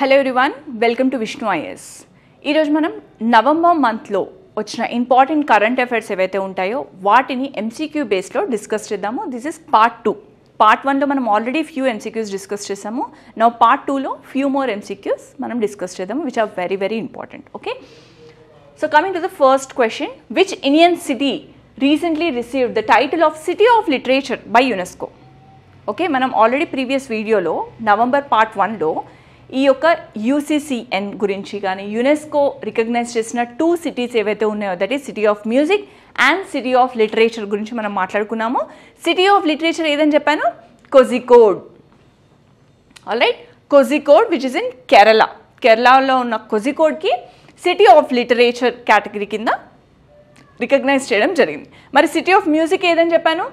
Hello everyone welcome to Vishnu IS ఈరోజు మనం November మంత్లో వచ్చిన ఇంపార్టెంట్ కరెంట్ అఫైర్స్ ఏవైతే ఉంటాయో వాటిని ఎంసీక్యూ బేస్లో డిస్కస్ చేద్దాము this is part two part వన్లో మనం ఆల్రెడీ ఫ్యూ ఎంసీక్యూస్ డిస్కస్ చేసాము నా పార్ట్ టూలో ఫ్యూ మోర్ ఎంసీక్యూస్ మనం డిస్కస్ చేద్దాము which are very very important okay so coming to the first question which Indian city recently received the title of city of literature by UNESCO okay మనం already previous వీడియోలో November part వన్లో ఈ యొక్క UCCN గురించి కానీ UNESCO recognise చేసిన two cities ఏవైతే ఉన్నాయో that is city of music and city of literature గురించి మనం మాట్లాడుకున్నాము సిటీ ఆఫ్ లిటరేచర్ ఏదని చెప్పాను Kozhikode alright Kozhikode which is in Kerala కేరళలో ఉన్న కొజికోడ్కి సిటీ ఆఫ్ లిటరేచర్ కేటగిరీ కింద రికగ్నైజ్ చేయడం జరిగింది మరి సిటీ ఆఫ్ మ్యూజిక్ ఏదని చెప్పాను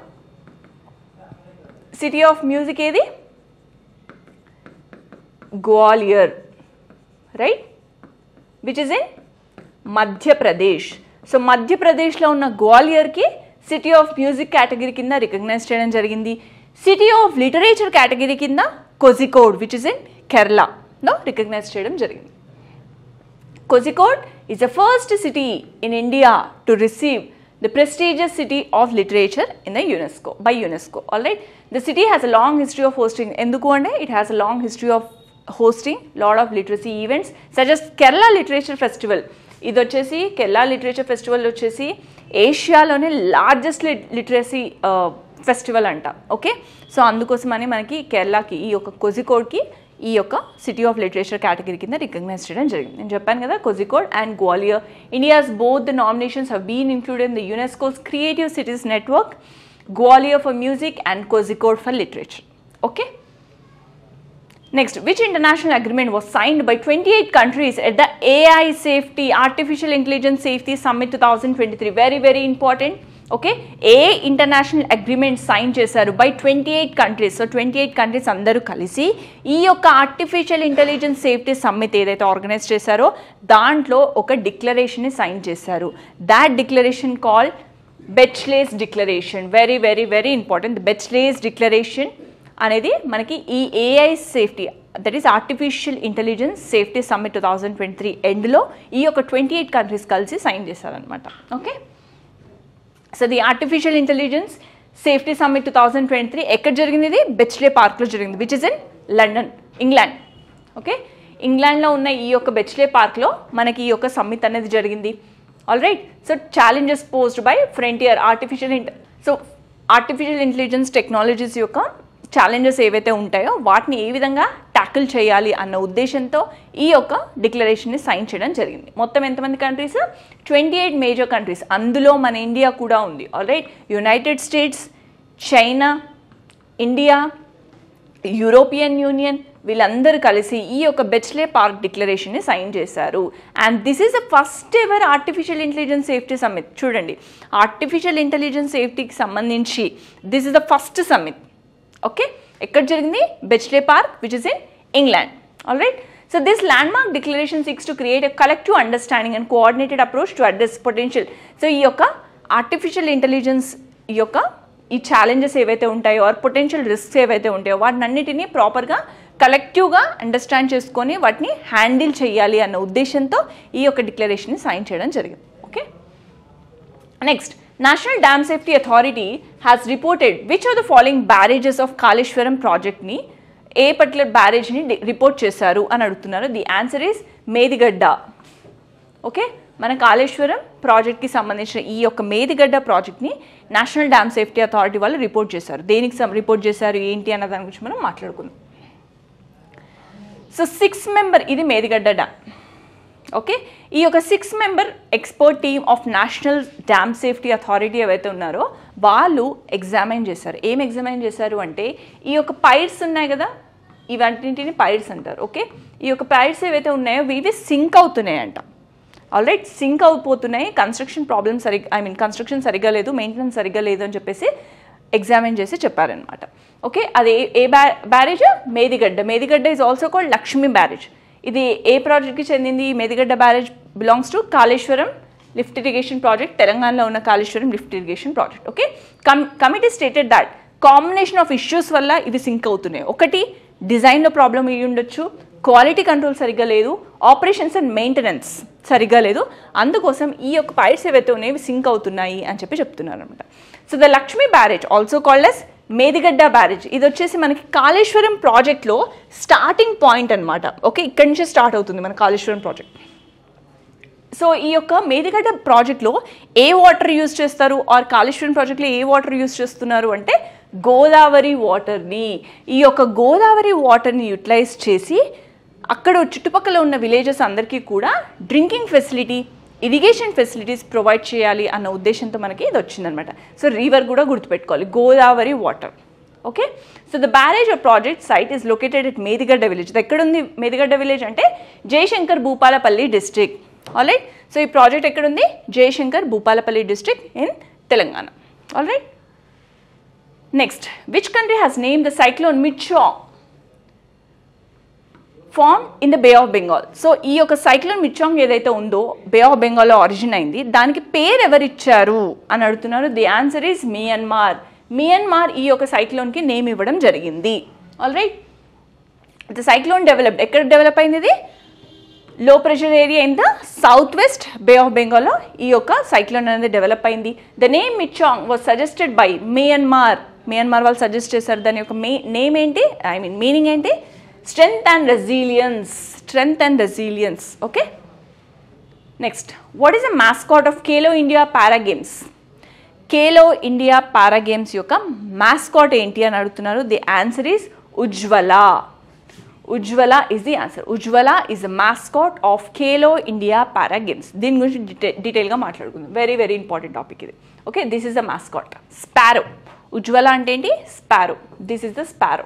సిటీ ఆఫ్ మ్యూజిక్ ఏది Gwalior right which is in Madhya Pradesh so మధ్యప్రదేశ్లో ఉన్న గ్వాలియర్కి సిటీ ఆఫ్ మ్యూజిక్ కేటగిరీ కింద రికగ్నైజ్ చేయడం జరిగింది సిటీ ఆఫ్ లిటరేచర్ కేటగిరీ కింద కొజికోడ్ విచ్ ఇస్ ఇన్ కేరళలో రికగ్నైజ్ చేయడం జరిగింది Kozhikode is the first city in India to receive the prestigious City of Literature in the UNESCO by UNESCO. All right, the city has a long history of hosting. ఎందుకు అంటే it has a long history of hosting lot of literacy events such as Kerala Literature Festival. ఇది వచ్చేసి Kerala literature festival వచ్చేసి ఏషియాలోనే largest literacy festival అంట okay so అందుకోసమని మనకి కేరళకి ఈ యొక్క కొజికోడ్కి ఈ యొక్క సిటీ ఆఫ్ లిటరేచర్ కేటగిరీ కింద రికగ్నైజ్ చేయడం జరిగింది నేను చెప్పాను కదా Kozhikode and Gwalior India's both the nominations have been included in the UNESCO's creative cities network Gwalior for music and Kozhikode for literature okay Next, which international agreement was signed by 28 countries at the AI Safety Artificial Intelligence Safety Summit 2023? Very, very important. Okay a international agreement sign చేశారు by twenty eight countries so twenty eight countries అందరూ కలిసి ఈ యొక్క artificial intelligence safety summit ఏదైతే organise చేశారో దాంట్లో ఒక డిక్లరేషన్ని సైన్ చేశారు that declaration call Bletchley's declaration very very very important Bletchley's declaration అనేది మనకి ఈ AI safety that is artificial intelligence safety summit two thousand twenty three ఎండ్లో ఈ యొక్క ట్వంటీ ఎయిట్ కంట్రీస్ కలిసి సైన్ చేశారనమాట okay so the artificial intelligence safety summit two thousand twenty three ఎక్కడ జరిగింది ఇది బెచ్లే పార్క్లో జరిగింది which is in London England okay ఇంగ్లాండ్లో ఉన్న ఈ యొక్క బెచ్లే పార్క్లో మనకి ఈ యొక్క సమ్మిట్ అనేది జరిగింది all right so challenges posed by frontier artificial ఇంట సో ఆర్టిఫిషియల్ ఇంటెలిజెన్స్ టెక్నాలజీస్ యొక్క ఛాలెంజెస్ ఏవైతే ఉంటాయో వాటిని ఏ విధంగా ట్యాకిల్ చేయాలి అన్న ఉద్దేశంతో ఈ యొక్క డిక్లరేషన్ని సైన్ చేయడం జరిగింది మొత్తం ఎంతమంది countries twenty eight major countries అందులో మన ఇండియా కూడా ఉంది alright United States China India European Union వీళ్ళందరూ కలిసి ఈ యొక్క బెచ్లే పార్క్ డిక్లరేషన్ని సైన్ చేశారు and this is the first ever artificial intelligence safety summit చూడండి ఆర్టిఫిషియల్ ఇంటెలిజెన్స్ సేఫ్టీకి సంబంధించి this is the first summit okay ఎక్కడ జరిగింది Bletchley park which is in England all right so this landmark declaration seeks to create a collective understanding and coordinated approach to address potential so ఈ యొక్క artificial intelligence ఈ యొక్క ఈ challenges ఏవైతే ఉంటాయో are potential risks ఏవైతే ఉంటాయో వాటిని అన్నిటినీ ప్రాపర్గా కలెక్టివ్గా అండర్స్టాండ్ చేసుకొని వాటిని హ్యాండిల్ చేయాలి అన్న ఉద్దేశంతో ఈ యొక్క డిక్లరేషన్ని సైన్ చేయడం జరిగింది okay next national dam safety authority has reported which are the following barrages of Kaleshwaram ప్రాజెక్ట్ని ఏ పర్టికులర్ బ్యారేజ్ని రిపోర్ట్ చేశారు అని అడుగుతున్నారు the answer is Medigadda okay మన కాళేశ్వరం ప్రాజెక్ట్కి సంబంధించిన ఈ యొక్క మేదిగడ్డ ప్రాజెక్ట్ని నేషనల్ డ్యామ్ సేఫ్టీ అథారిటీ వాళ్ళు రిపోర్ట్ చేశారు దేనికి రిపోర్ట్ చేశారు ఏంటి అన్న దాని గురించి మనం మాట్లాడుకుందాం సో సిక్స్ మెంబర్ ఇది మేదిగడ్డ డ్యామ్ ఓకే ఈ యొక్క six member expert team of national dam safety authority ఏవైతే ఉన్నారో వాళ్ళు ఎగ్జామైన్ చేశారు ఏం ఎగ్జామైన్ చేశారు అంటే ఈ యొక్క పైర్స్ ఉన్నాయి కదా ఇవన్నింటిని పైర్స్ అంటారు ఓకే ఈ యొక్క పైర్స్ ఏవైతే ఉన్నాయో ఇవి సింక్ అవుతున్నాయి అంట ఆల్రైట్ సింక్ అయిపోతున్నాయి కన్స్ట్రక్షన్ ప్రాబ్లమ్ సరిగ్గా ఐ మీన్ కన్స్ట్రక్షన్ సరిగ్గా లేదు మెయింటెనెన్స్ సరిగ్గా లేదు అని చెప్పేసి ఎగ్జామిన్ చేసి చెప్పారనమాట ఓకే అది ఏ- ఏ బ్యా barrage Medigadda Medigadda is also called Lakshmi barrage ఇది ఏ ప్రాజెక్ట్కి చెందింది ఈ Medigadda barrage belongs to Kaleshwaram lift irrigation project తెలంగాణలో ఉన్న Kaleshwaram lift irrigation project okay కమ్ committee stated that combination of issues వల్ల ఇవి సింక్ అవుతున్నాయి ఒకటి డిజైన్లో ప్రాబ్లం అయ్యి ఉండొచ్చు క్వాలిటీ కంట్రోల్ సరిగ్గా లేదు ఆపరేషన్స్ అండ్ మెయింటెనెన్స్ సరిగ్గా లేదు అందుకోసం ఈ యొక్క పైప్స్ ఏవైతే ఉన్నాయో సింక్ అవుతున్నాయి అని చెప్పి చెప్తున్నారు అనమాట so the Lakshmi barrage also called as Medigadda barrage ఇది వచ్చేసి మనకి కాళేశ్వరం ప్రాజెక్ట్లో స్టార్టింగ్ పాయింట్ అనమాట ఓకే ఇక్కడి నుంచే స్టార్ట్ అవుతుంది మన కాళేశ్వరం ప్రాజెక్ట్ సో ఈ యొక్క మేదిగడ్డ ప్రాజెక్ట్లో ఏ వాటర్ యూజ్ చేస్తారు ఆర్ కాళేశ్వరం ప్రాజెక్ట్లో ఏ వాటర్ యూజ్ చేస్తున్నారు అంటే గోదావరి వాటర్ని ఈ యొక్క గోదావరి వాటర్ని యూటిలైజ్ చేసి అక్కడ చుట్టుపక్కల ఉన్న విలేజెస్ అందరికీ కూడా drinking facility irrigation facilities provide చేయాలి అన్న ఉద్దేశంతో మనకి ఇది వచ్చిందనమాట సో రివర్ కూడా గుర్తుపెట్టుకోవాలి Godavari water okay so the barrage of project site is located at Medigadda village ఎక్కడ ఉంది మేదిగడ్డ విలేజ్ అంటే Jayashankar Bhupalpally district alright so ఈ ప్రాజెక్ట్ ఎక్కడుంది Jayashankar Bhupalpally district in Telangana alright next which country has name the cyclone Michaung form in the bay of Bengal so ఈ యొక్క cyclone Michaung ఏదైతే ఉందో బే of బెంగాల్లో ఆరిజిన్ అయింది దానికి పేరు ఎవరు ఇచ్చారు అని అడుగుతున్నారు the answer is Myanmar Myanmar ఈ యొక్క సైక్లోన్కి నేమ్ ఇవ్వడం జరిగింది all right the cyclone developed ఎక్కడ డెవలప్ అయింది ఇది low pressure area in the south west bay of బెంగాల్లో ఈ యొక్క సైక్లోన్ అనేది డెవలప్ అయింది the name Michaung was suggested by Myanmar Myanmar వాళ్ళు సజెస్ట్ చేశారు దాని యొక్క మే నేమ్ ఏంటి ఐ మీన్ మీనింగ్ ఏంటి strength and resilience strength and resilience okay next what is the mascot of Khelo India para games Khelo India para games యొక్క mascot ఏంటి అని అడుగుతున్నారు the answer is Ujjwala Ujjwala is the answer Ujjwala is the mascot of Khelo India para games దీని గురించి detail డీటెయిల్గా మాట్లాడుకుందాం very very important topic ఇది okay this is the mascot sparrow Ujjwala అంటే ఏంటి sparrow this is the sparrow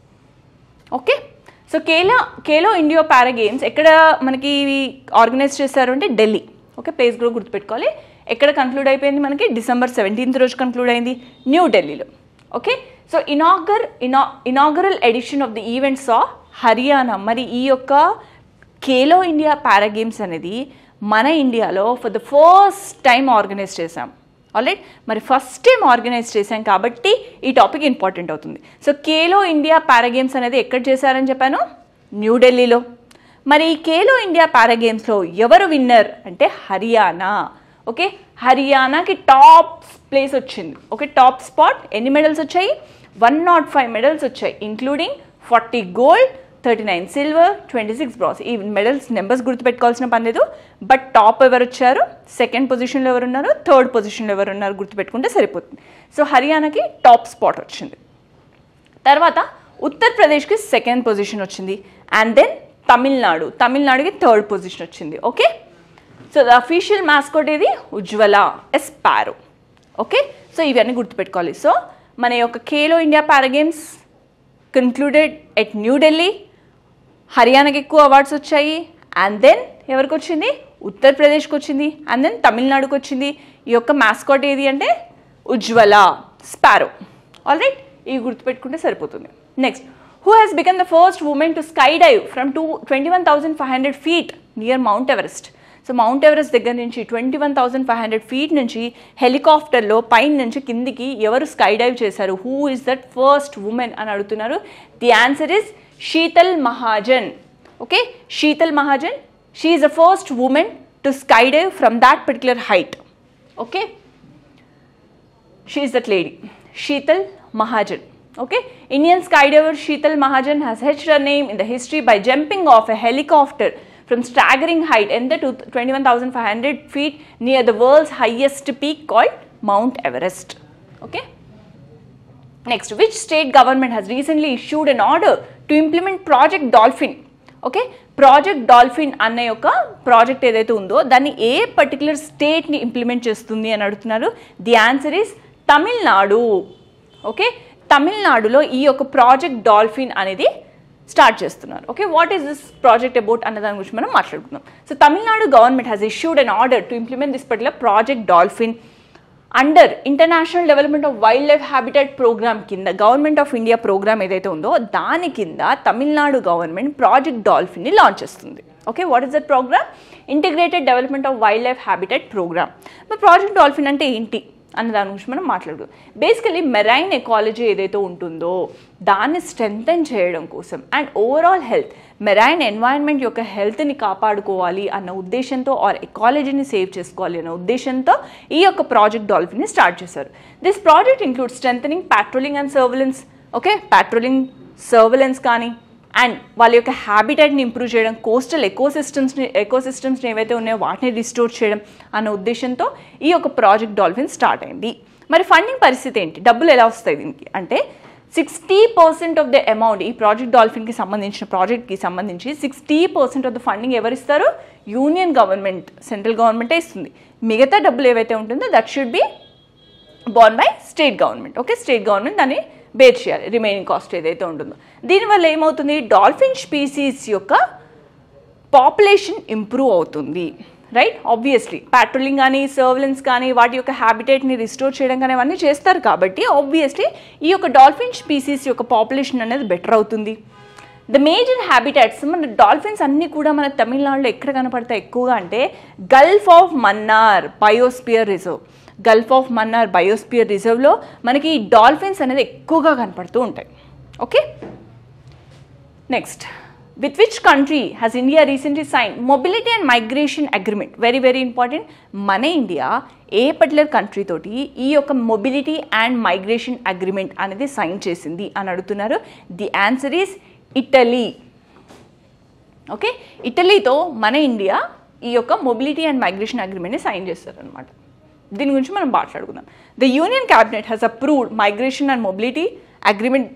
okay so Khelo Khelo India para games ఎక్కడ మనకి organise చేశారు అంటే ఢిల్లీ ఓకే ప్లేస్ కూడా గుర్తుపెట్టుకోవాలి ఎక్కడ కన్క్లూడ్ అయిపోయింది మనకి డిసెంబర్ సెవెంటీన్త్ రోజు కన్క్లూడ్ అయింది న్యూ ఢిల్లీలో ఓకే సో ఇనాగర్ ఇనా inaugural edition of the events of Haryana మరి ఈ యొక్క ఖేలో ఇండియా పారా గేమ్స్ అనేది మన ఇండియాలో for the first time organise చేశాం ఆల్రైట్ మరి ఫస్ట్ టైం ఆర్గనైజ్ చేశాం కాబట్టి ఈ టాపిక్ ఇంపార్టెంట్ అవుతుంది so Khelo India para games అనేది ఎక్కడ చేశారని చెప్పాను న్యూఢిల్లీలో మరి ఈ కేలో ఇండియా పారా గేమ్స్లో ఎవరు విన్నర్ అంటే హర్యానా ఓకే హర్యానాకి టాప్ ప్లేస్ వచ్చింది ఓకే టాప్ స్పాట్ ఎన్ని మెడల్స్ వచ్చాయి వన్ నాట్ ఫైవ్ మెడల్స్ వచ్చాయి including forty gold thirty nine silver twenty six bronze ఈ మెడల్స్ నెంబర్స్ గుర్తుపెట్టుకోవాల్సిన పని లేదు బట్ టాప్ ఎవరు వచ్చారు సెకండ్ పొజిషన్లో ఎవరు ఉన్నారు థర్డ్ పొజిషన్లో ఎవరు ఉన్నారు గుర్తుపెట్టుకుంటే సరిపోతుంది సో హర్యానాకి టాప్ స్పాట్ వచ్చింది తర్వాత ఉత్తరప్రదేశ్కి సెకండ్ పొజిషన్ వచ్చింది అండ్ దెన్ తమిళనాడు తమిళనాడుకి థర్డ్ పొజిషన్ వచ్చింది okay so the official mascot ఇది ఉజ్వల ఎస్పారో ఓకే సో ఇవన్నీ గుర్తుపెట్టుకోవాలి సో మన యొక్క Khelo India para games concluded at New Delhi హర్యానాకి ఎక్కువ అవార్డ్స్ వచ్చాయి అండ్ దెన్ ఎవరికి వచ్చింది ఉత్తరప్రదేశ్కి వచ్చింది అండ్ దెన్ తమిళనాడుకి వచ్చింది ఈ యొక్క మాస్కాట్ ఏది అంటే ఉజ్వల స్పారో ఆల్ రైట్ ఇవి గుర్తుపెట్టుకుంటే సరిపోతుంది next who has become the first women to sky dive from two twenty one thousand five hundred feet near Mount Everest so Mount Everest దగ్గర నుంచి twenty one thousand five hundred feet నుంచి హెలికాప్టర్లో పైన నుంచి కిందికి ఎవరు స్కై డైవ్ చేశారు who is that first women అని అడుగుతున్నారు the answer is Sheetal Mahajan okay Sheetal Mahajan she is the first women to sky dive from that particular height okay she is that lady sheetal mahajan okay indian skydiver sheetal mahajan has etched her name in the history by jumping off a helicopter from staggering height in the 21500 feet near the world's highest peak called mount everest okay Next, which state government has recently issued an order to implement Project Dolphin? Okay Project Dolphin అన్న యొక్క project ఏదైతే ఉందో దాన్ని ఏ particular స్టేట్ని implement చేస్తుంది అని అడుగుతున్నారు the answer is Tamil Nadu okay తమిళనాడులో ఈ యొక్క ప్రాజెక్ట్ డాల్ఫిన్ అనేది స్టార్ట్ చేస్తున్నారు okay what is this project about అన్న దాని గురించి మనం మాట్లాడుకుందాం so Tamil Nadu government has issued an order to implement this particular Project Dolphin under international development of wild life habitat programme కింద గవర్నమెంట్ ఆఫ్ ఇండియా ప్రోగ్రామ్ ఏదైతే ఉందో దాని కింద తమిళనాడు గవర్నమెంట్ ప్రాజెక్ట్ డాల్ఫిన్ని లాంచ్ చేస్తుంది okay what is that programme integrated development of wild life habitat programme మరి Project Dolphin అంటే ఏంటి అన్న దాని గురించి మనం మాట్లాడుకుందాం బేసికలీ మెరైన్ ఎకాలజీ ఏదైతే ఉంటుందో దాన్ని స్ట్రెంగ్తన్ చేయడం కోసం and overall health marine environment యొక్క హెల్త్ని కాపాడుకోవాలి అన్న ఉద్దేశంతో ఆర్ ఎకాలజీని సేవ్ చేసుకోవాలి అన్న ఉద్దేశంతో ఈ యొక్క ప్రాజెక్ట్ డాల్ఫిన్ని స్టార్ట్ చేశారు this project include strengthening patrolling and surveillance okay patrolling surveillance కానీ అండ్ వాళ్ళ యొక్క హ్యాబిటేట్ని ఇంప్రూవ్ చేయడం కోస్టల్ ఎకోసిస్టమ్స్ని ఎకోసిస్టమ్స్ని ఏవైతే ఉన్నాయో వాటిని రిస్టోర్ చేయడం అన్న ఉద్దేశంతో ఈ యొక్క ప్రాజెక్ట్ డాల్ఫిన్ స్టార్ట్ అయింది మరి ఫండింగ్ పరిస్థితి ఏంటి డబ్బులు ఎలా వస్తాయి దీనికి అంటే sixty percent of the amount ఈ ప్రాజెక్ట్ డాల్ఫిన్కి సంబంధించిన ప్రాజెక్ట్కి సంబంధించి sixty percent of the funding ఎవరు ఇస్తారు యూనియన్ గవర్నమెంట్ సెంట్రల్ గవర్నమెంటే ఇస్తుంది మిగతా డబ్బులు ఏవైతే ఉంటుందో that should be borne by state government okay state government దాన్ని బేర్ చేయాలి రిమైనింగ్ కాస్ట్ ఏదైతే ఉంటుందో దీనివల్ల ఏమవుతుంది డాల్ఫిన్ స్పీసీస్ యొక్క పాపులేషన్ ఇంప్రూవ్ అవుతుంది రైట్ ఆబ్వియస్లీ పాట్రోలింగ్ కానీ సర్వలెన్స్ కానీ వాటి యొక్క హ్యాబిటేట్ని రిస్టోర్ చేయడం కానీ అవన్నీ చేస్తారు కాబట్టి ఆబ్వియస్లీ ఈ యొక్క డాల్ఫిన్ స్పీసీస్ యొక్క పాపులేషన్ అనేది బెటర్ అవుతుంది ద మేజర్ హ్యాబిటాట్స్ మన డాల్ఫిన్స్ అన్నీ కూడా మన తమిళనాడులో ఎక్కడ కనపడతాయి ఎక్కువగా అంటే Gulf of Mannar biosphere reserve Gulf of Mannar biosphere రిజర్వ్లో మనకి ఈ డాల్ఫిన్స్ అనేది ఎక్కువగా కనపడుతూ ఉంటాయి okay next with which country has India recently sign mobility and migration agreement very very important మన ఇండియా ఏ పర్టికులర్ కంట్రీ తోటి ఈ యొక్క మొబిలిటీ అండ్ మైగ్రేషన్ అగ్రిమెంట్ అనేది సైన్ చేసింది అని అడుగుతున్నారు the answer is Italy okay ఇటలీతో మన ఇండియా ఈ యొక్క మొబిలిటీ అండ్ మైగ్రేషన్ అగ్రిమెంట్ని సైన్ చేస్తారనమాట దీని గురించి మనం మాట్లాడుకుందాం the union cabinet has approved migration and mobility agreement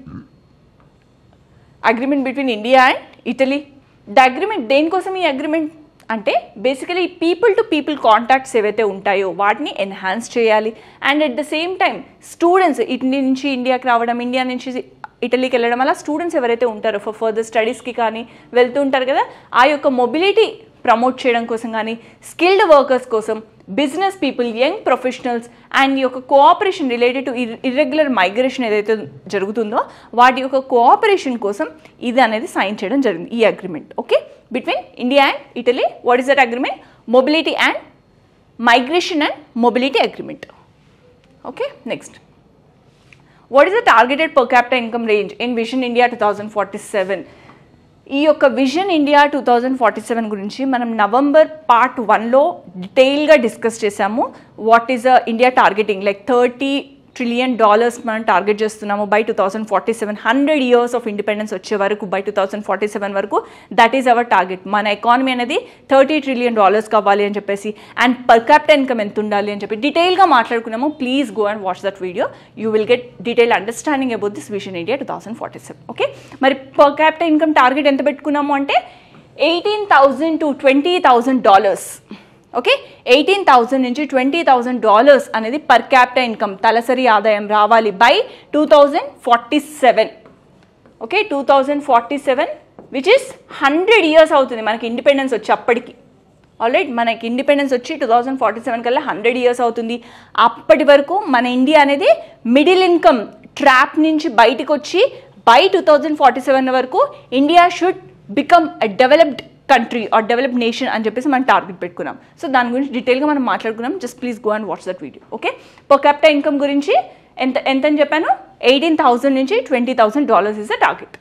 agreement between India and Italy the agreement దేనికోసం ఈ అగ్రిమెంట్ అంటే basically people to people contacts ఏవైతే ఉంటాయో వాటిని ఎన్హాన్స్ చేయాలి and at the same time students Italy నుంచి ఇండియాకి రావడం ఇండియా నుంచి ఇటలీకి వెళ్ళడం వల్ల స్టూడెంట్స్ ఎవరైతే ఉంటారో ఫర్ ఫర్దర్ స్టడీస్కి కానీ వెళ్తూ ఉంటారు కదా ఆ యొక్క మొబిలిటీ ప్రమోట్ చేయడం కోసం కానీ స్కిల్డ్ వర్కర్స్ కోసం business people young professionals and ఈ యొక్క cooperation related to irregular migration ఏదైతే జరుగుతుందో వాటి యొక్క కోఆపరేషన్ కోసం ఇది అనేది సైన్ చేయడం జరిగింది ఈ agreement okay between India and Italy what is that agreement mobility and migration and mobility agreement okay next what is the targeted per capita income range in vision India two thousand forty seven ఈ యొక్క vision India two thousand forty seven గురించి మనం November part వన్లో డీటెయిల్గా discuss చేసాము what is India targeting like thirty trillion dollars మనం target చేస్తున్నాము by two thousand forty seven hundred years of independence వచ్చే వరకు by two thousand forty seven వరకు దట్ ఈస్ అవర్ టార్గెట్ మన ఎకానమీ అనేది థర్టీ ట్రిలియన్ డాలర్స్ కావాలి అని చెప్పేసి అండ్ పర్ క్యాపిటల్ ఇన్కమ్ ఎంత ఉండాలి అని చెప్పి డీటెయిల్గా మాట్లాడుకున్నాము please go and watch that video you will get detail understanding about this vision India two thousand forty seven okay మరి పర్ క్యాపిటల్ ఇన్కమ్ టార్గెట్ ఎంత పెట్టుకున్నాము అంటే eighteen thousand to twenty thousand dollars okay eighteen thousand నుంచి twenty thousand dollars అనేది per capita income తలసరి ఆదాయం రావాలి by two thousand forty seven okay two thousand forty seven which is hundred years అవుతుంది మనకి ఇండిపెండెన్స్ వచ్చి అప్పటికి ఆల్రైట్ మనకి ఇండిపెండెన్స్ వచ్చి టూ థౌజండ్ ఫార్టీ సెవెన్ కల్లా హండ్రెడ్ ఇయర్స్ అవుతుంది అప్పటి వరకు మన ఇండియా అనేది మిడిల్ ఇన్కమ్ ట్రాప్ నుంచి బయటకు వచ్చి by two thousand forty seven వరకు India should become a developed country or develop nation అని చెప్పేసి మనం టార్గెట్ పెట్టుకున్నాం సో దాని గురించి డీటెయిల్గా మనం మాట్లాడుకున్నాం just please go and watch that video okay per capita income గురించి ఎంత ఎంత అని చెప్పాను ఎయిటీన్ థౌసండ్ నుంచి twenty thousand dollars is the target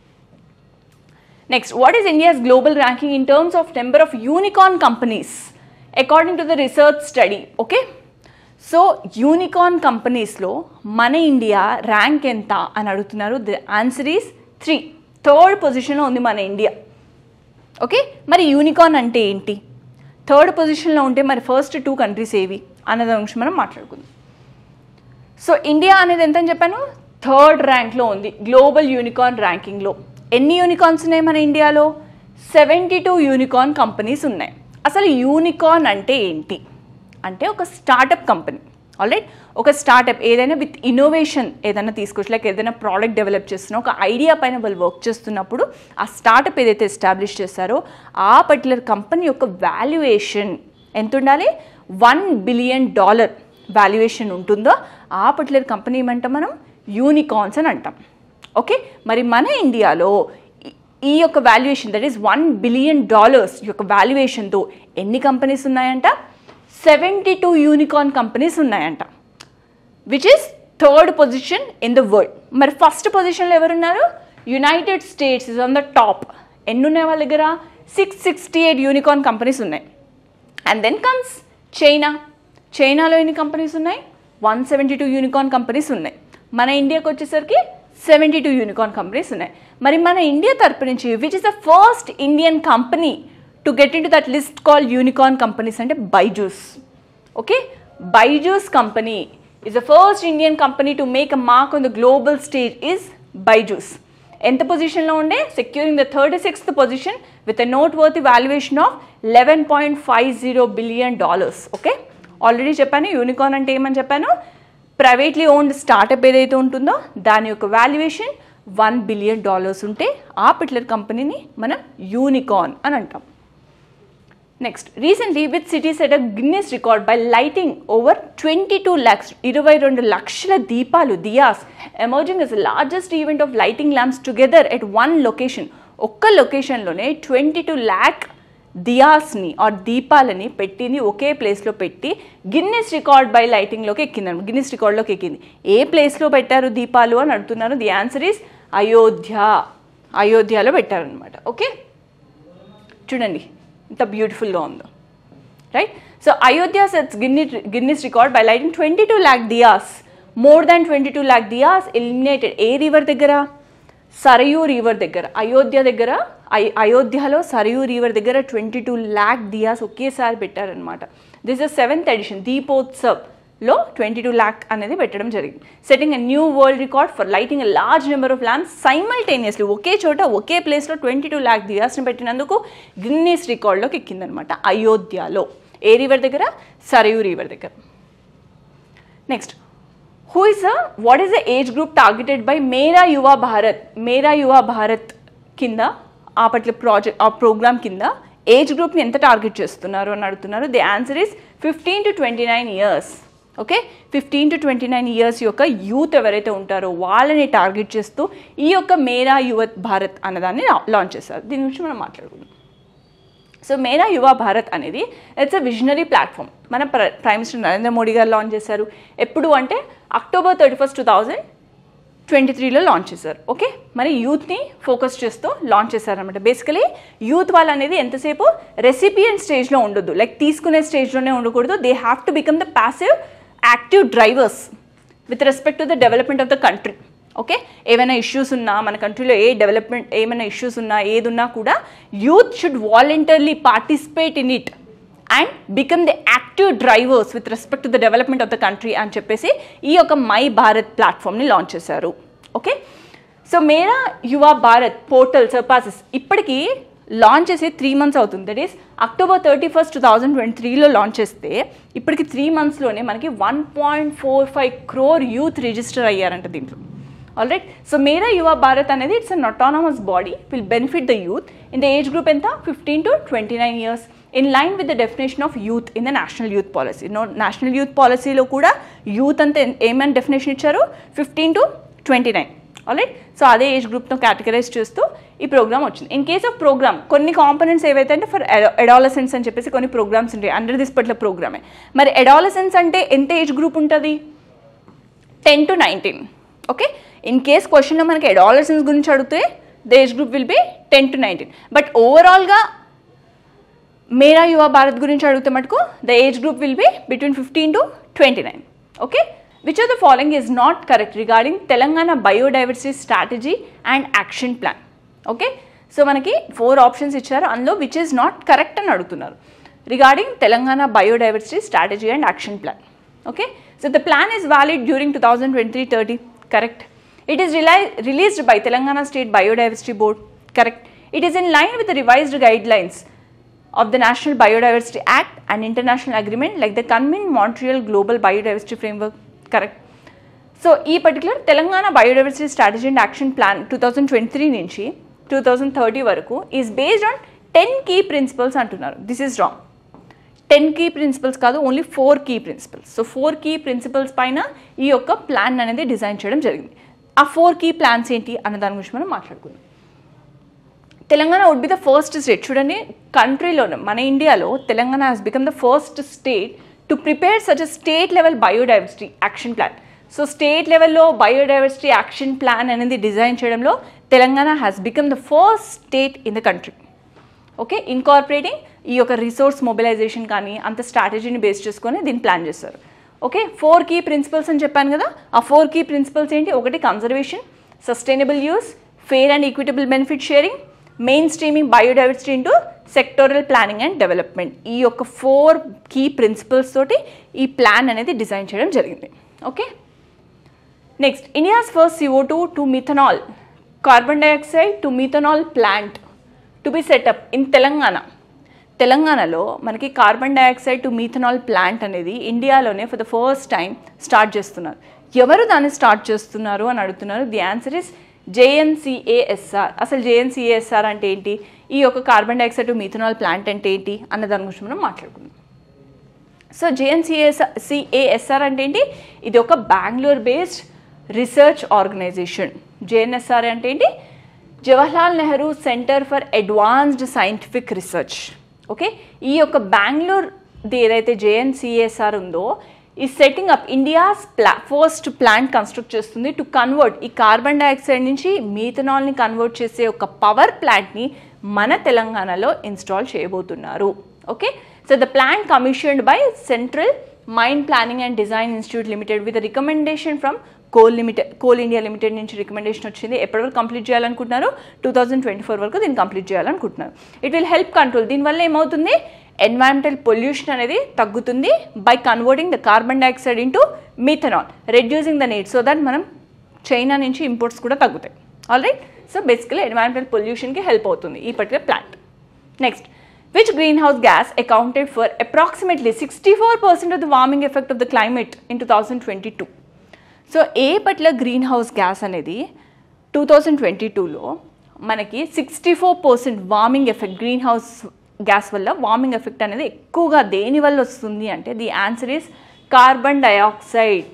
next what is India's global ranking in terms of number of unicorn companies according to the research study okay so unicorn కంపెనీస్లో మన India rank ఎంత అని అడుగుతున్నారు the answer is three third పొజిషన్లో ఉంది మన India okay మరి unicorn అంటే ఏంటి థర్డ్ పొజిషన్లో ఉంటే మరి ఫస్ట్ టూ కంట్రీస్ ఏవి అన్న దాని గురించి మనం మాట్లాడుకుందాం సో ఇండియా అనేది ఎంత అని చెప్పాను థర్డ్ ర్యాంక్లో ఉంది గ్లోబల్ యూనికార్న్ ర్యాంకింగ్లో ఎన్ని యూనికార్న్స్ ఉన్నాయి మన ఇండియాలో సెవెంటీ టూ యూనికార్న్ కంపెనీస్ ఉన్నాయి అసలు యూనికార్న్ అంటే ఏంటి అంటే ఒక స్టార్టప్ కంపెనీ ఆల్రైట్ ఒక స్టార్టప్ ఏదైనా విత్ ఇన్నోవేషన్ ఏదైనా తీసుకొచ్చి లైక్ ఏదైనా ప్రోడక్ట్ డెవలప్ చేస్తున్నా ఒక ఐడియా పైన వాళ్ళు వర్క్ చేస్తున్నప్పుడు ఆ స్టార్టప్ ఏదైతే ఎస్టాబ్లిష్ చేస్తారో ఆ పర్టికులర్ కంపెనీ యొక్క వాల్యుయేషన్ ఎంత ఉండాలి వన్ బిలియన్ డాలర్ వాల్యుయేషన్ ఉంటుందో ఆ పర్టికులర్ కంపెనీ ఏమంటాం మనం యూనికార్న్స్ అని అంటాం ఓకే మరి మన ఇండియాలో ఈ- ఈ యొక్క valuation that is one billion dollars యొక్క వాల్యుయేషన్తో ఎన్ని కంపెనీస్ ఉన్నాయంట సెవెంటీ టూ యూనికార్న్ కంపెనీస్ ఉన్నాయంట which is third position in the world మరి ఫస్ట్ పొజిషన్లో ఎవరున్నారు United States is on the top ఎన్ని ఉన్నాయి వాళ్ళ దగ్గర six sixty eight unicorn companies ఉన్నాయి అండ్ దెన్ కమ్స్ చైనా చైనాలో ఎన్ని కంపెనీస్ ఉన్నాయి one seventy two unicorn companies ఉన్నాయి మన ఇండియాకి వచ్చేసరికి సెవెంటీ టూ యూనికార్న్ కంపెనీస్ ఉన్నాయి మరి మన ఇండియా తరపు నుంచి which is the first Indian company to get in to that list call unicorn companies అంటే Byju's okay Byju's company is the first Indian company to make a mark on the global stage is Byju's ఎంత పొజిషన్లో ఉండే securing the thirty sixth position with a noteworthy valuation of eleven point five zero billion dollars okay already చెప్పాను unicorn అంటే ఏమని చెప్పాను privately owned startup ఏదైతే ఉంటుందో దాని యొక్క వాల్యుయేషన్ వన్ బిలియన్ డాలర్స్ ఉంటే ఆ పర్టికులర్ కంపెనీని మనం యూనికార్న్ అని అంటాం next recently with city set a Guinness record by lighting over twenty two lakhs ఇరవై రెండు లక్షల దీపాలు diyas emerging is largest event of lighting lamps together at one location ఒక్క లొకేషన్లోనే ట్వంటీ టూ ల్యాక్ దియాస్ని ఆర్ దీపాలని పెట్టింది ఒకే ప్లేస్లో పెట్టి గిన్నెస్ రికార్డ్ బై లైటింగ్లోకి ఎక్కింది గిన్నెస్ రికార్డ్లోకి ఎక్కింది ఏ ప్లేస్లో పెట్టారు దీపాలు అని అడుగుతున్నారు ది ఆన్సర్ ఈస్ అయోధ్య అయోధ్యలో పెట్టారనమాట ఓకే చూడండి ఎంత బ్యూటిఫుల్గా ఉందో రైట్ సో అయోధ్య సెట్స్ గిన్ని Guinness record by lighting twenty two lakh diyas more than twenty two lakh diyas illuminated ఏ రివర్ దగ్గర సరయూ రివర్ దగ్గర అయోధ్య దగ్గర అయ్ అయోధ్యలో సరయూ రివర్ దగ్గర ట్వంటీ టూ ల్యాక్ దియాస్ ఒకేసారి పెట్టారనమాట this is seventh edition Deepotsav లో ట్వంటీ టూ ల్యాక్ అనేది పెట్టడం జరిగింది setting a new world record for lighting a large number of lamps simultaneously ఒకే చోట ఒకే ప్లేస్లో ట్వంటీ టూ ల్యాక్ దియాస్ని పెట్టినందుకు గిన్నీస్ రికార్డ్లోకి ఎక్కిందనమాట అయోధ్యలో ఏ రివర్ దగ్గర సరయూ రివర్ దగ్గర next who is a what is the age group targeted by Mera Yuva Bharat Mera Yuva Bharat కింద ఆ పర్టికులర్ ప్రాజెక్ట్ ఆ ప్రోగ్రామ్ కింద ఏజ్ గ్రూప్ని ఎంత టార్గెట్ చేస్తున్నారు అని అడుగుతున్నారు the answer is fifteen to twenty nine years okay fifteen to twenty nine years యొక్క యూత్ ఎవరైతే ఉంటారో వాళ్ళని టార్గెట్ చేస్తూ ఈ యొక్క మేరా యువత్ భారత్ అన్నదాన్ని లాంచ్ చేస్తారు దీని గురించి మనం మాట్లాడుకుందాం సో మేరా యువ భారత్ అనేది ఇట్స్ అ విజనరీ ప్లాట్ఫామ్ మన ప్ర- ప్రైమ్ మినిస్టర్ నరేంద్ర మోడీ గారు లాంచ్ చేశారు ఎప్పుడు అంటే October thirty first two thousand twenty త్రీలో లాంచ్ చేశారు ఓకే మరి యూత్ని ఫోకస్ చేస్తూ లాంచ్ చేశారనమాట బేసికలీ యూత్ వాళ్ళు అనేది ఎంతసేపు రెసిపియన్ స్టేజ్లో ఉండొద్దు లైక్ తీసుకునే స్టేజ్లోనే ఉండకూడదు they have to become the passive active drivers with respect to the development of the country okay ఏమైనా ఇష్యూస్ ఉన్నా మన కంట్రీలో ఏ డెవలప్మెంట్ ఏమైనా ఇష్యూస్ ఉన్నా ఏది ఉన్నా కూడా youth should voluntarily participate in it and become the active drivers with respect to the development of the country అని చెప్పేసి ఈ యొక్క మై భారత్ ప్లాట్ఫామ్ని లాంచ్ చేశారు okay so Mera Yuva Bharat portal surpasses ఇప్పటికీ లాంచ్ చేసి త్రీ మంత్స్ అవుతుంది that is October thirty first two thousand twenty త్రీలో లాంచ్ చేస్తే ఇప్పటికి త్రీ మంత్స్లోనే మనకి one point four five crore youth register అయ్యారంట దీంట్లో all right so Mera Yuva Bharat అనేది it's an autonomous body will benefit the youth in the age group ఎంత fifteen to twenty nine years in line with the definition of youth in the national youth policy no national youth పాలసీలో కూడా youth అంతా ఏమైనా definition ఇచ్చారు fifteen to twenty nine alright so అదే age గ్రూప్తో categorise చేస్తూ ఈ ప్రోగ్రామ్ వచ్చింది ఇన్ కేస్ ఆఫ్ ప్రోగ్రామ్ కొన్ని కాంపనెంట్స్ ఏవైతే అంటే ఫర్ ఎడాలసెన్స్ అని చెప్పేసి కొన్ని ప్రోగ్రామ్స్ ఉంటాయి అండర్ దిస్ పర్టికులర్ ప్రోగ్రామే మరి ఎడాలసెన్స్ అంటే ఎంత ఏజ్ గ్రూప్ ఉంటుంది ten to nineteen okay in case క్వశ్చన్లో మనకి అడాలసెన్స్ గురించి అడిగితే the age group will be ten to nineteen but ఓవరాల్గా మేరా యువ భారత్ గురించి అడిగితే మటుకు the age group will be between fifteen to twenty nine okay which of the following is not correct regarding Telangana biodiversity strategy and action plan okay so మనకి four options ఇచ్చారు అందులో which is not correct అని అడుగుతున్నారు regarding Telangana biodiversity strategy and action plan okay so the plan is valid during 2023 30 correct it is reli- released by telangana state biodiversity board correct it is in line with the revised guidelines of the national biodiversity act and international agreement like the convened montreal global biodiversity framework correct so ఈ particular Telangana biodiversity strategy and action plan two thousand twenty three నుంచి two thousand thirty వరకు is based on ten key principles అంటున్నారు this is wrong ten key principles కాదు only four key principles so four key principles పైన ఈ యొక్క plan అనేది design చేయడం జరిగింది ఆ ఫోర్ కీ ప్లాన్స్ ఏంటి అన్న దాని గురించి మనం మాట్లాడుకుందాం Telangana would be the first state చూడండి కంట్రీలోనే మన ఇండియాలో Telangana has become the first state to prepare such a state level biodiversity action plan so state లెవెల్లో బయోడైవర్సిటీ యాక్షన్ ప్లాన్ అనేది డిజైన్ చేయడంలో Telangana has become the first state in the country okay incorporating ఈ యొక్క resource mobilisation కానీ అంత స్ట్రాటజీని base చేసుకొని దీన్ని plan చేస్తారు ఓకే ఫోర్ కీ ప్రిన్సిపల్స్ అని చెప్పాను కదా ఆ ఫోర్ కీ ప్రిన్సిపల్స్ ఏంటి ఒకటి conservation sustainable use fair and equitable benefit sharing mainstreaming biodiversity into sectoral planning and development ఈ యొక్క ఫోర్ కీ ప్రిన్సిపల్స్ తోటి ఈ ప్లాన్ అనేది డిజైన్ చేయడం జరిగింది okay next India's first C O two to methanol carbon dioxide to methanol plant to be set up in Telangana తెలంగాణలో మనకి carbon dioxide to methanol plant అనేది ఇండియాలోనే for the first time start చేస్తున్నారు ఎవరు దాన్ని స్టార్ట్ చేస్తున్నారు అని అడుగుతున్నారు ది ఆన్సర్ ఇస్ జేఎన్సీఏఎస్ఆర్ అసలు జేఎన్సీఏఎస్ఆర్ అంటే ఏంటి ఈ యొక్క carbon dioxide to methanol plant అంటే ఏంటి అన్న దాని గురించి మనం మాట్లాడుకుందాం సో జేఎన్సీఎస్ సిఏఎస్ఆర్ అంటే ఏంటి ఇది ఒక Bengaluru based research organisation J N S R అంటే ఏంటి Jawaharlal Nehru centre for advanced scientific research okay ఈ యొక్క బెంగళూరుది ఏదైతే జేఎన్సీఎస్ఆర్ ఉందో ఈ సెట్టింగ్ అప్ ఇండియాస్ ప్లా ఫస్ట్ ప్లాంట్ కన్స్ట్రక్ట్ చేస్తుంది టు కన్వర్ట్ ఈ కార్బన్ డైఆక్సైడ్ నుంచి మీథనాల్ని కన్వర్ట్ చేసే ఒక పవర్ ప్లాంట్ని మన తెలంగాణలో ఇన్స్టాల్ చేయబోతున్నారు okay so the plant commissioned by central mine planning and design institute limited with recommendation from coal limited coal India limited నుంచి రికమెండేషన్ వచ్చింది ఎప్పటి వరకు కంప్లీట్ చేయాలనుకుంటున్నారు టూ థౌజండ్ ట్వంటీ ఫోర్ వరకు దీన్ని కంప్లీట్ చేయాలనుకుంటున్నారు ఇట్ విల్ హెల్ప్ కంట్రోల్ దీనివల్ల ఏమవుతుంది ఎన్వైరన్మెంటల్ పొల్యూషన్ అనేది తగ్గుతుంది by converting the carbon dioxide into methanol reducing the need so that మనం చైనా నుంచి ఇంపోర్ట్స్ కూడా తగ్గుతాయి all right so basically environmental పొల్యూషన్కి హెల్ప్ అవుతుంది ఈ particular plant next which greenhouse gas accounted for approximately 64% of the warming effect of the climate in 2022 సో ఏ particular greenhouse gas అనేది టూ థౌజండ్ ట్వంటీ టూలో మనకి sixty four percent warming effect greenhouse gas వల్ల warming effect అనేది ఎక్కువగా దేని వల్ల వస్తుంది అంటే the answer is carbon dioxide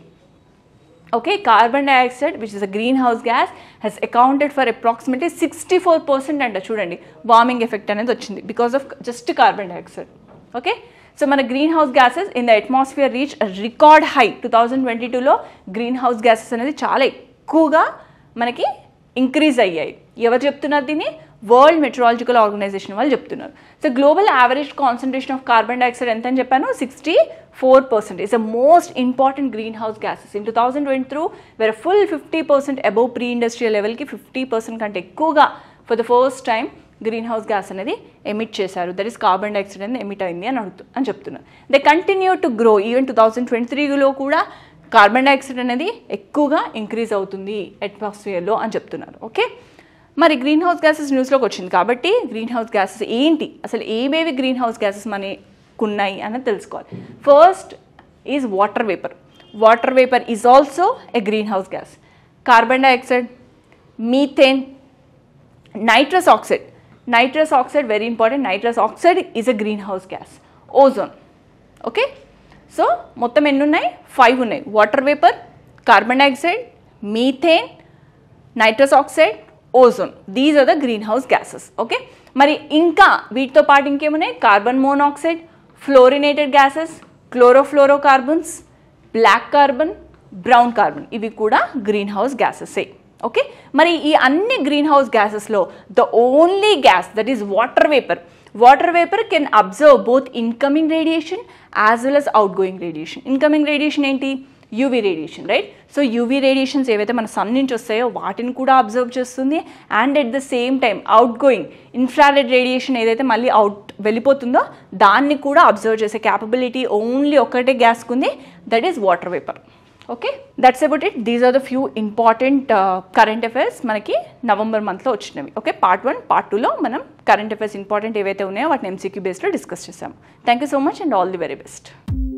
okay carbon dioxide which is a greenhouse gas has accounted for approximately 64% అంట చూడండి వార్మింగ్ ఎఫెక్ట్ అనేది వచ్చింది because of just carbon dioxide okay so మన greenhouse gases in the atmosphere reach record high two thousand twenty టూలో greenhouse gases అనేది చాలా ఎక్కువగా మనకి ఇంక్రీజ్ అయ్యాయి ఎవరు చెప్తున్నారు దీన్ని వరల్డ్ మెట్రాలజికల్ ఆర్గనైజేషన్ వాళ్ళు చెప్తున్నారు so global average concentration of carbon dioxide ఎంత అని చెప్పాను sixty four percent is the most important greenhouse gases in two thousand twenty through వేరే full fifty percent above pre industrial లెవెల్కి fifty percent కంటే ఎక్కువగా for the first time greenhouse gas అనేది emit చేశారు that is carbon dioxide అనేది emit అయింది అని అడుగుతూ అని చెప్తున్నారు they continue to grow even two thousand twenty త్రీలో కూడా కార్బన్ డైఆక్సైడ్ అనేది ఎక్కువగా ఇంక్రీజ్ అవుతుంది అట్మాస్ఫియర్లో అని చెప్తున్నారు ఓకే మరి గ్రీన్ హౌస్ గ్యాసెస్ న్యూస్లోకి వచ్చింది కాబట్టి గ్రీన్ హౌస్ గ్యాసెస్ ఏంటి అసలు ఏవేవి గ్రీన్ హౌస్ గ్యాసెస్ మనకున్నాయి అన్నది తెలుసుకోవాలి first is water vapour water vapour is also a greenhouse gas carbon dioxide methane nitrous oxide nitrous oxide very important nitrous oxide is a greenhouse gas ozone okay so మొత్తం ఎన్ని ఉన్నాయి five ఉన్నాయి water vapour carbon dioxide methane nitrous oxide ozone these are the greenhouse gases okay మరి ఇంకా వీటితో పాటు ఇంకేమున్నాయి carbon monoxide fluorinated gases chlorofluorocarbons black carbon brown carbon ఇవి కూడా గ్రీన్ హౌస్ గ్యాసెసే ఓకే మరి ఈ అన్ని గ్రీన్ హౌస్ గ్యాసెస్లో the only gas that is water vapour water vapour can observe both incoming radiation as well as outgoing radiation incoming radiation ఏంటి UV radiation right so UV radiations ఏవైతే మన sun నుంచి వస్తాయో వాటిని కూడా observe చేస్తుంది and at the same time outgoing infrared radiation ఏదైతే మళ్ళీ అవుట్ వెళ్ళిపోతుందో దాన్ని కూడా అబ్జర్వ్ చేసే క్యాపబిలిటీ ఓన్లీ ఒకటే గ్యాస్కి ఉంది that is water vapour okay that's about it these are the few important current affairs మనకి నవంబర్ మంత్లో వచ్చినవి ఓకే పార్ట్ వన్ పార్ట్ టూలో మనం కరెంట్ అఫైర్స్ ఇంపార్టెంట్ ఏవైతే ఉన్నాయో వాటిని ఎంసీక్యూ బేస్లో డిస్కస్ చేసాము thank you so much and all the very best